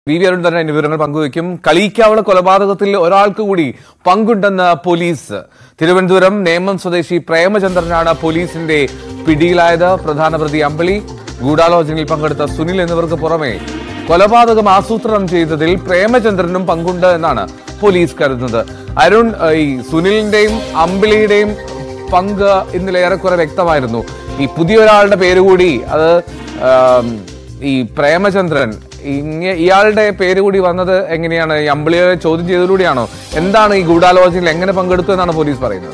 V V Arun തന്നെ അതിന്റെ വിവരങ്ങൾ പങ്കുവയ്ക്കും കളിയിക്കാവള കൊലപാതകത്തിൽ ഒരാൾക്ക് കൂടി പങ്കുണ്ടെന്ന് പോലീസ് തിരുവനന്തപുരം നേമം സ്വദേശി പ്രേമചന്ദ്രനാണ് പോലീസിന്റെ പിടിയിലായത് പ്രധാന പ്രതി അമ്പിളി ഗൂഢാലോചനയിൽ പങ്കെടുത്ത സുനിൽ എന്നിവർക്ക് പുറമെ കൊലപാതകം ആസൂത്രണം ചെയ്തതിൽ പ്രേമചന്ദ്രനും പങ്കുണ്ട് എന്നാണ് പോലീസ് കരുതുന്നത് അരുൺ ഏഹ്, ഈ സുനിലിന്റെയും അമ്പിളിയുടെയും പങ്ക് ഇന്നലെ ഏറെക്കുറെ വ്യക്തമായിരുന്നു ഈ പുതിയൊരാളുടെ പേര് കൂടി അത് ആം, ഈ പ്രേമചന്ദ്രൻ ഇങ്ങ ഇയാളുടെ പേര് കൂടി വന്നത് എങ്ങനെയാണ് ഈ അമ്പിളിയെ ചോദ്യം ചെയ്തതിലൂടെയാണോ എന്താണ് ഈ ഗൂഢാലോചനയിൽ എങ്ങനെ പങ്കെടുത്തു എന്നാണ് പോലീസ് പറയുന്നത്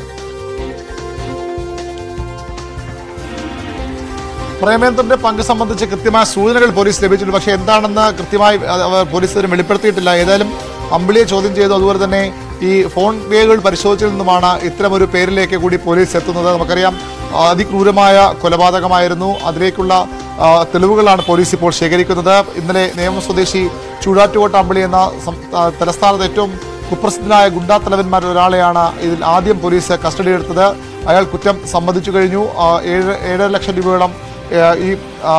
പ്രേമേന്ദ്രന്റെ പങ്ക് സംബന്ധിച്ച് കൃത്യമായ സൂചനകൾ പോലീസ് ലഭിച്ചിട്ടുണ്ട് പക്ഷേ എന്താണെന്ന് കൃത്യമായി അത് അവർ പോലീസ് ഇതിന് വെളിപ്പെടുത്തിയിട്ടില്ല ഏതായാലും അമ്പിളിയെ ചോദ്യം ചെയ്തു അതുപോലെ തന്നെ ഈ ഫോൺ വേകൾ പരിശോധിച്ചതിൽ നിന്നുമാണ് ഇത്തരമൊരു പേരിലേക്ക് കൂടി പോലീസ് എത്തുന്നത് നമുക്കറിയാം ആ, അതിക്രൂരമായ കൊലപാതകമായിരുന്നു അതിലേക്കുള്ള ആ, തെളിവുകളാണ് പോലീസ് ഇപ്പോൾ ശേഖരിക്കുന്നത് ഇന്നലെ നിയമ സ്വദേശി ചൂടാറ്റുകോട്ട അമ്പിളി എന്ന സം- ആ, തലസ്ഥാനത്ത് ഏറ്റവും കുപ്രസിദ്ധനായ ഗുണ്ടാ തലവന്മാരിൽ ഒരാളെയാണ് ഇതിൽ ആദ്യം പോലീസ് കസ്റ്റഡിയെടുത്തത് അയാൾ കുറ്റം സമ്മതിച്ചു കഴിഞ്ഞു ആ, ഏഴ് ഏഴര ലക്ഷം രൂപയോളം ആ, ഈ ആ,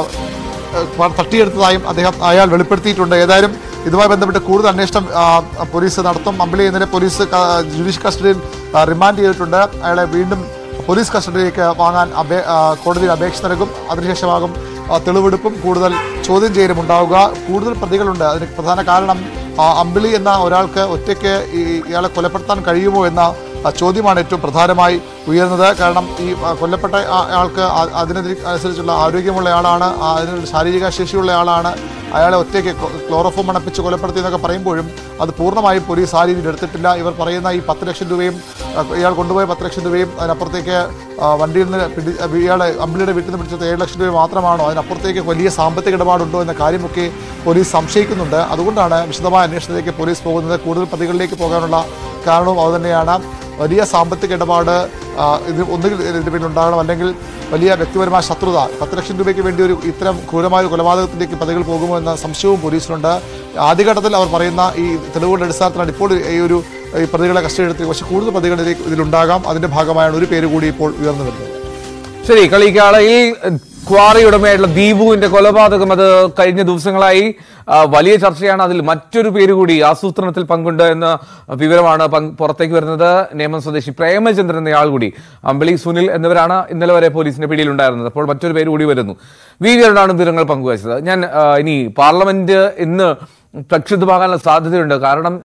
ആ, തട്ടിയെടുത്തതായും അദ്ദേഹം അയാൾ വെളിപ്പെടുത്തിയിട്ടുണ്ട് ഏതായാലും ഇതുമായി ബന്ധപ്പെട്ട് കൂടുതൽ അന്വേഷണം ആ, പോലീസ് നടത്തും അമ്പിളി ഇന്നലെ പോലീസ് ക- ജുഡീഷ്യൽ കസ്റ്റഡിയിൽ ആ, റിമാൻഡ് ചെയ്തിട്ടുണ്ട് അയാളെ വീണ്ടും പോലീസ് കസ്റ്റഡിയിലേക്ക് വാങ്ങാൻ അപേ ആ, കോടതിയിൽ അപേക്ഷ നൽകും അതിനുശേഷമാകും ആ, തെളിവെടുപ്പും കൂടുതൽ ചോദ്യം ചെയ്യലും ഉണ്ടാവുക കൂടുതൽ പ്രതികളുണ്ട് അതിന് പ്രധാന കാരണം ആ, അമ്പിളി എന്ന ഒരാൾക്ക് ഒറ്റയ്ക്ക് ഈ ഇയാളെ കൊലപ്പെടുത്താൻ കഴിയുമോ എന്ന ആ, ചോദ്യമാണ് ഏറ്റവും പ്രധാനമായി ഉയർന്നത് കാരണം ഈ ആ, കൊല്ലപ്പെട്ട ആ- ആൾക്ക് ആ- അതിനതിന് അനുസരിച്ചുള്ള ആരോഗ്യമുള്ള ആളാണ് ആ, അതിനുള്ള ശാരീരിക ശേഷിയുള്ള ആളാണ് അയാളെ ഒറ്റയ്ക്ക് ക്ലോ- ക്ലോറോഫോം മണപ്പിച്ച് കൊലപ്പെടുത്തി എന്നൊക്കെ പറയുമ്പോഴും അത് പൂർണ്ണമായും പോലീസ് ആ രീതിയിൽ എടുത്തിട്ടില്ല ഇവർ പറയുന്ന ഈ പത്ത് ലക്ഷം രൂപയും ആ, ഇയാൾ കൊണ്ടുപോയ പത്ത് ലക്ഷം രൂപയും അതിനപ്പുറത്തേക്ക് ആ, വണ്ടിയിൽ നിന്ന് പിടി ഇയാളെ അമ്പിളിയുടെ വീട്ടിൽ നിന്ന് പിടിച്ചത് ഏഴ് ലക്ഷം രൂപ മാത്രമാണോ അതിനപ്പുറത്തേക്ക് വലിയ സാമ്പത്തിക ഇടപാടുണ്ടോ എന്ന കാര്യമൊക്കെ പോലീസ് സംശയിക്കുന്നുണ്ട് അതുകൊണ്ടാണ് വിശദമായ അന്വേഷണത്തിലേക്ക് പോലീസ് പോകുന്നത് കൂടുതൽ പ്രതികളിലേക്ക് പോകാനുള്ള കാരണവും അതുതന്നെയാണ് വലിയ സാമ്പത്തിക ഇടപാട് ആ, ഇത് ഒന്നുകിൽ ഇതിന് പിന്നിൽ ഉണ്ടാകണം അല്ലെങ്കിൽ വലിയ വ്യക്തിപരമായ ശത്രുത പത്ത് ലക്ഷം രൂപയ്ക്ക് വേണ്ടി ഒരു ഇത്തരം ക്രൂരമായ ഒരു കൊലപാതകത്തിലേക്ക് പ്രതികൾ പോകുമോ എന്ന സംശയവും പോലീസിനുണ്ട് ആദ്യഘട്ടത്തിൽ അവർ പറയുന്ന ഈ തെളിവുകളുടെ അടിസ്ഥാനത്തിലാണ് ഇപ്പോൾ ഈ ഒരു ഈ പ്രതികളെ കസ്റ്റഡിയെടുത്ത് പക്ഷേ കൂടുതൽ പ്രതികൾ ഇതിലേക്ക് ഇതിലുണ്ടാകാം അതിന്റെ ഭാഗമായാണ് ഒരു പേര് കൂടി ഇപ്പോൾ ഉയർന്നു വരുന്നത് ശരി കളിക്കാളയിൽ ക്വാറി ഉടമയായിട്ടുള്ള ദീപുവിന്റെ കൊലപാതകം അത് കഴിഞ്ഞ ദിവസങ്ങളായി ആ, വലിയ ചർച്ചയാണ് അതിൽ മറ്റൊരു പേര് കൂടി ആസൂത്രണത്തിൽ പങ്കുണ്ട് എന്ന വിവരമാണ് പങ്ക് പുറത്തേക്ക് വരുന്നത് നേമം സ്വദേശി പ്രേമചന്ദ്രൻ എന്നയാൾ കൂടി അമ്പിളി സുനിൽ എന്നിവരാണ് ഇന്നലെ വരെ പോലീസിന്റെ പിടിയിലുണ്ടായിരുന്നത് അപ്പോൾ മറ്റൊരു പേര് കൂടി വരുന്നു വി വിവരമാണ് വിവരങ്ങൾ പങ്കുവച്ചത് ഞാൻ ആ, ഇനി പാർലമെന്റ് ഇന്ന് പ്രക്ഷുബ്ധമാകാനുള്ള സാധ്യതയുണ്ട് കാരണം